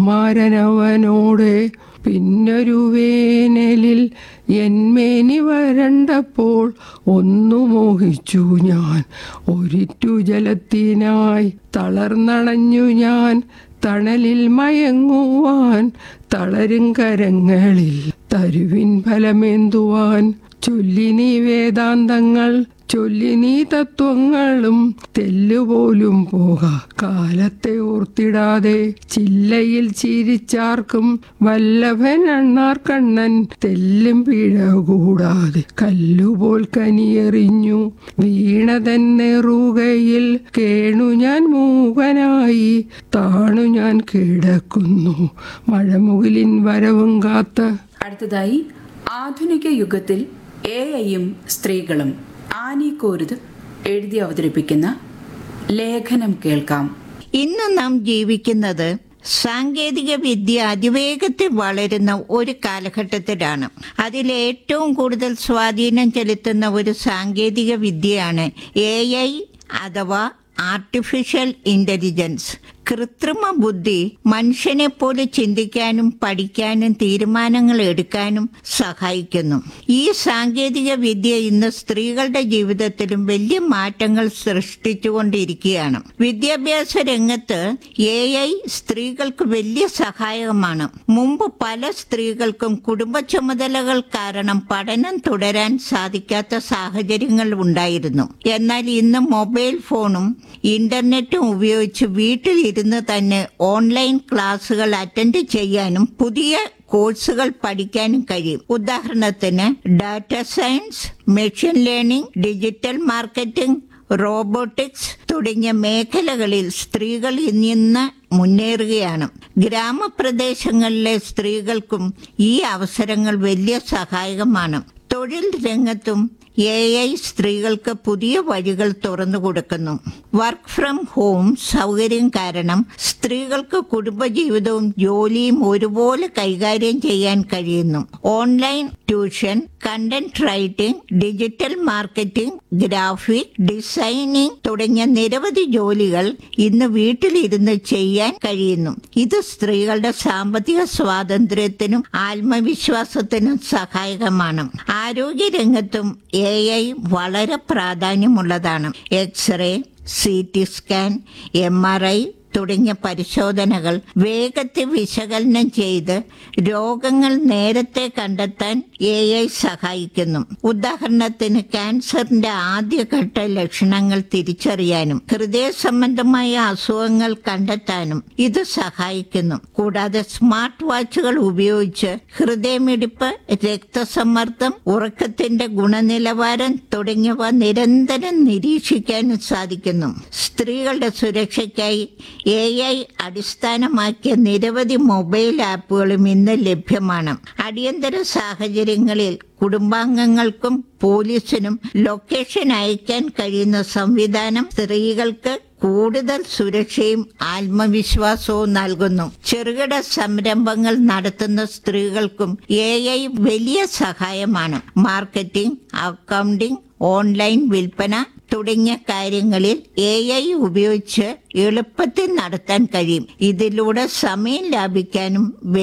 കുമാരനവനോട് പിന്നൊരു വേനലിൽ എന്മേനി വരണ്ടപ്പോൾ ഒന്നു മോഹിച്ചു ഞാൻ ഒരിറ്റു ജലത്തിനായി തളർന്നണഞ്ഞു ഞാൻ തണലിൽ മയങ്ങുവാൻ തളരും കരങ്ങളിൽ തരുവിൻ ഫലമേന്തുവാൻ ചൊല്ലി നീ വേദാന്തങ്ങൾ ചൊല്ലി നീ തത്വങ്ങളും തെല്ലുപോലും പോക കാലത്തെ ഓർത്തിടാതെ ചില്ലയിൽ ചിരിച്ചാർക്കും വല്ലഭൻ അണ്ണാർക്കണ്ണൻ തെല്ലും പിഴ കൂടാതെ കല്ലുപോൽ കനിയെറിഞ്ഞു വീണതൻ നെറുകയിൽ കേണു ഞാൻ മൂകനായി താണു ഞാൻ കിടക്കുന്നു മഴമുകിലിൻ വരവും കാത്ത് അടുത്തതായി ആധുനിക യുഗത്തിൽ എ ഐയും സ്ത്രീകളും ആനി കോരുത് എഴുതി അവതരിപ്പിക്കുന്ന ലേഖനം കേൾക്കാം ഇന്ന് നാം ജീവിക്കുന്നത് സാങ്കേതിക വിദ്യ അതിവേഗത്തിൽ വളരുന്ന ഒരു കാലഘട്ടത്തിലാണ് അതിൽ ഏറ്റവും കൂടുതൽ സ്വാധീനം ചെലുത്തുന്ന ഒരു സാങ്കേതിക വിദ്യയാണ് എ ഐ അഥവാ ആർട്ടിഫിഷ്യൽ ഇന്റലിജൻസ് കൃത്രിമ ബുദ്ധി മനുഷ്യനെ പോലെ ചിന്തിക്കാനും പഠിക്കാനും തീരുമാനങ്ങൾ എടുക്കാനും സഹായിക്കുന്നു ഈ സാങ്കേതിക വിദ്യ ഇന്ന് സ്ത്രീകളുടെ ജീവിതത്തിലും വലിയ മാറ്റങ്ങൾ സൃഷ്ടിച്ചുകൊണ്ടിരിക്കുകയാണ് വിദ്യാഭ്യാസ രംഗത്ത് എ ഐ സ്ത്രീകൾക്ക് വലിയ സഹായകമാണ് മുമ്പ് പല സ്ത്രീകൾക്കും കുടുംബ ചുമതലകൾ കാരണം പഠനം തുടരാൻ സാധിക്കാത്ത സാഹചര്യങ്ങൾ ഉണ്ടായിരുന്നു എന്നാൽ ഇന്ന് മൊബൈൽ ഫോണും ഇന്റർനെറ്റും ഉപയോഗിച്ച് വീട്ടിലിരുന്ന് തന്നെ ഓൺലൈൻ ക്ലാസുകൾ അറ്റൻഡ് ചെയ്യാനും പുതിയ കോഴ്സുകൾ പഠിക്കാനും കഴിയും ഉദാഹരണത്തിന് data science machine learning digital marketing robotics തുടങ്ങിയ മേഖലകളിൽ സ്ത്രീകൾ ഇന്ന് മുന്നേറുകയാണ് ഗ്രാമപ്രദേശങ്ങളിലെ സ്ത്രീകൾക്കും ഈ അവസരങ്ങൾ വലിയ സഹായകമാണ് തൊഴിൽ രംഗത്തും എ ഐ സ്ത്രീകൾക്ക് പുതിയ വഴികൾ തുറന്നു കൊടുക്കുന്നു വർക്ക് ഫ്രം ഹോം സൗകര്യം കാരണം സ്ത്രീകൾക്ക് കുടുംബജീവിതവും ജോലിയും ഒരുപോലെ കൈകാര്യം ചെയ്യാൻ കഴിയുന്നു online tuition content writing digital marketing graphic designing തുടങ്ങിയ നിരവധി ജോലികൾ ഇന്ന് വീട്ടിലിരുന്ന് ചെയ്യാൻ കഴിയുന്നു ഇത് സ്ത്രീകളുടെ സാമ്പത്തിക സ്വാതന്ത്ര്യത്തിനും ആത്മവിശ്വാസത്തിനും സഹായകമാണ് ആരോഗ്യരംഗത്തും എ ഐ വളരെ പ്രാധാന്യമുള്ളതാണ് X ray C T scan M R I തുടങ്ങിയ പരിശോധനകൾ വേഗത്തിൽ വിശകലനം ചെയ്ത് രോഗങ്ങൾ നേരത്തെ കണ്ടെത്താൻ എ ഐ സഹായിക്കുന്നു ഉദാഹരണത്തിന് ക്യാൻസറിന്റെ ആദ്യഘട്ട ലക്ഷണങ്ങൾ തിരിച്ചറിയാനും ഹൃദയ സംബന്ധമായ അസുഖങ്ങൾ കണ്ടെത്താനും ഇത് സഹായിക്കുന്നു കൂടാതെ സ്മാർട്ട് വാച്ചുകൾ ഉപയോഗിച്ച് ഹൃദയമിടിപ്പ് രക്തസമ്മർദ്ദം ഉറക്കത്തിന്റെ ഗുണനിലവാരം തുടങ്ങിയവ നിരന്തരം നിരീക്ഷിക്കാനും സാധിക്കുന്നു സ്ത്രീകളുടെ സുരക്ഷയ്ക്കായി എ ഐ അടിസ്ഥാനമാക്കിയ നിരവധി മൊബൈൽ ആപ്പുകളും ഇന്ന് ലഭ്യമാണ് അടിയന്തര സാഹചര്യങ്ങളിൽ കുടുംബാംഗങ്ങൾക്കും പോലീസിനും ലൊക്കേഷൻ അയക്കാൻ കഴിയുന്ന സംവിധാനം സ്ത്രീകൾക്ക് കൂടുതൽ സുരക്ഷയും ആത്മവിശ്വാസവും നൽകുന്നു ചെറുകിട സംരംഭങ്ങൾ നടത്തുന്ന സ്ത്രീകൾക്കും എ ഐ വലിയ സഹായമാണ് മാർക്കറ്റിംഗ് അക്കൗണ്ടിംഗ് ഓൺലൈൻ വിൽപ്പന തുടങ്ങിയ കാര്യങ്ങളിൽ എ ഐ ഉപയോഗിച്ച് എളുപ്പത്തിൽ നടത്താൻ കഴിയും ഇതിലൂടെ സമയം ലാഭിക്കാനും